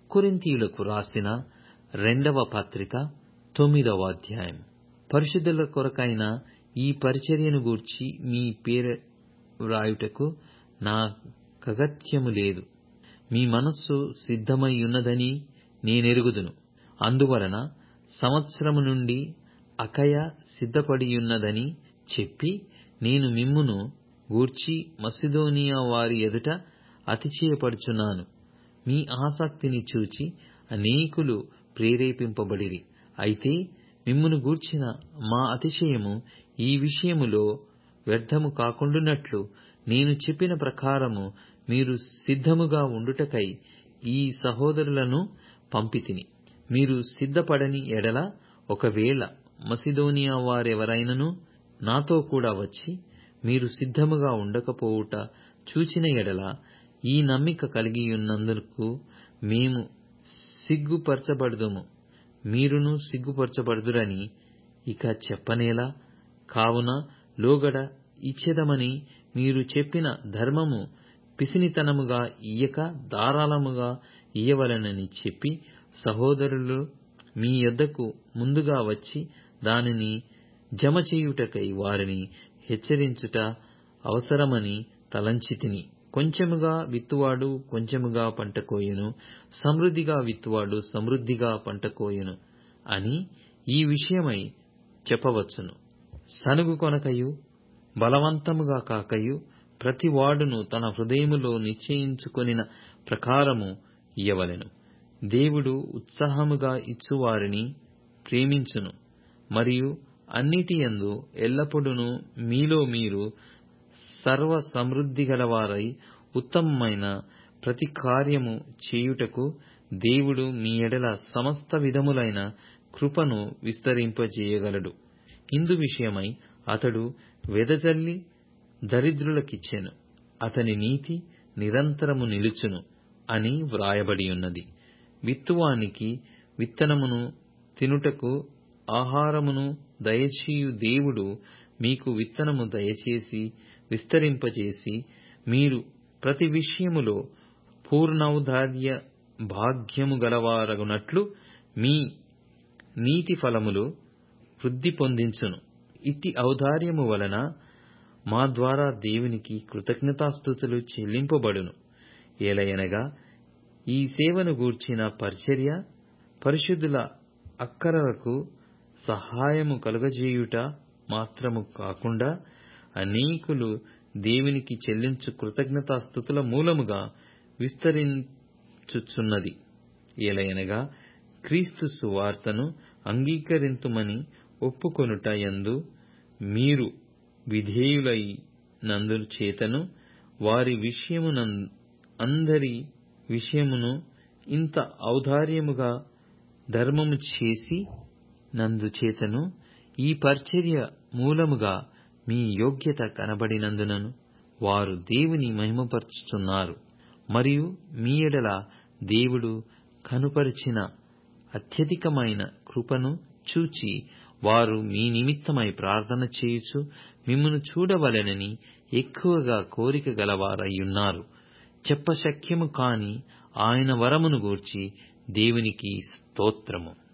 కొరింథీయులకు రాసిన రెండవ పత్రిక తొమ్మిదవ అధ్యాయం పరిశుద్ధుల కొరకైన ఈ పరిచర్యను గూర్చి మీ పేర వ్రాయుటకు నాకగత్యము లేదు మీ మనస్సు సిద్ధమై ఉన్నదని నేనెరుగుదును అందువలన సంవత్సరము నుండి అకయ సిద్ధపడియున్నదని చెప్పి నేను మిమ్మును గూర్చి మసిదోనియా వారి ఎదుట అతిశయపడుచున్నాను మీ ఆసక్తిని చూచి అనేకులు ప్రేరేపింపబడిరి అయితే మిమ్మును గూర్చిన మా అతిశయము ఈ విషయములో వ్యర్థము కాకుండునట్లు నేను చెప్పిన ప్రకారము మీరు సిద్ధముగా ఉండుటకై ఈ సహోదరులను పంపితిని మీరు సిద్ధపడని ఎడల ఒకవేళ మసిదోనియా వారెవరైనను నాతో కూడా వచ్చి మీరు సిద్ధముగా ఉండకపోవుట చూచిన ఎడల ఈ నమ్మిక కలిగియున్నందుకు మేము సిగ్గుపరచబడుదుము మీరును సిగ్గుపరచబడుదురని ఇక చెప్పనేలా కావున లోగడ ఇచ్చెదమని మీరు చెప్పిన ధర్మము పిసినితనముగా ఇయ్యక ధారాళముగా ఇయ్యవలెనని చెప్పి సహోదరులు మీ యొద్దకు ముందుగా వచ్చి దానిని జమ చేయుటకై వారిని హెచ్చరించుట అవసరమని తలంచితిని కొంచెముగా విత్తువాడు కొంచెముగా పంట కోయును సమృద్ధిగా విత్తువాడు సమృద్ధిగా పంట కోయును అని ఈ విషయమై చెప్పవచ్చును సనుగు కొనకయు బలవంతముగా కాకయు ప్రతి వాడును తన హృదయములో నిశ్చయించుకొనిన ప్రకారము ఇయ్యవలెను దేవుడు ఉత్సాహముగా ఇచ్చువారిని ప్రేమించును మరియు అన్నిటియందు ఎల్లప్పుడూ మీలో మీరు సర్వ సమృద్ధి గలవారై ఉత్తమమైన ప్రతి కార్యము చేయుటకు దేవుడు మీ ఎడల సమస్త విధములైన కృపను విస్తరింపజేయగలడు ఇందు విషయమై అతడు వెదజల్లి దరిద్రులకిచ్చెను అతని నీతి నిరంతరము నిలుచును అని వ్రాయబడియున్నది విత్తువానికి విత్తనమును తినుటకు ఆహారమును దయచేయు దేవుడు మీకు విత్తనము దయచేసి విస్తరింపజేసి మీరు ప్రతి విషయములో పూర్ణౌదార్య భాగ్యము గలవారగునట్లు మీ నీతి ఫలములు వృద్ధి పొందించును ఇట్టి ఔదార్యము వలన మా ద్వారా దేవునికి కృతజ్ఞతాస్థుతులు చెల్లింపబడును ఏలయనగా ఈ సేవను గూర్చిన పరిచర్య పరిశుద్ధుల అక్కరలకు సహాయము కలుగజేయుట మాత్రము కాకుండా అనేకులు దేవునికి చెల్లించు కృతజ్ఞతాస్థుతుల మూలముగా విస్తరించుచున్నది ఏలయనగా క్రీస్తు సువార్తను అంగీకరింతుమని ఒప్పుకొనుట యందు మీరు విధేయులై నందు చేతను వారి విషయమున అందరి విషయమును ఇంత ఔదార్యముగా ధర్మము చేసి నందుచేతను ఈ పరిచర్య మూలముగా మీ యోగ్యత కనబడినందునను వారు దేవుని మహిమపరచుచున్నారు మరియు మీ ఎడల దేవుడు కనుపరిచిన అత్యధికమైన కృపను చూచి వారు మీ నిమిత్తమై ప్రార్థన చేయుచు మిమ్మును చూడవలెనని ఎక్కువగా కోరిక గలవారయ్యున్నారు చెప్పశక్యము కాని ఆయన వరమును గూర్చి దేవునికి స్తోత్రము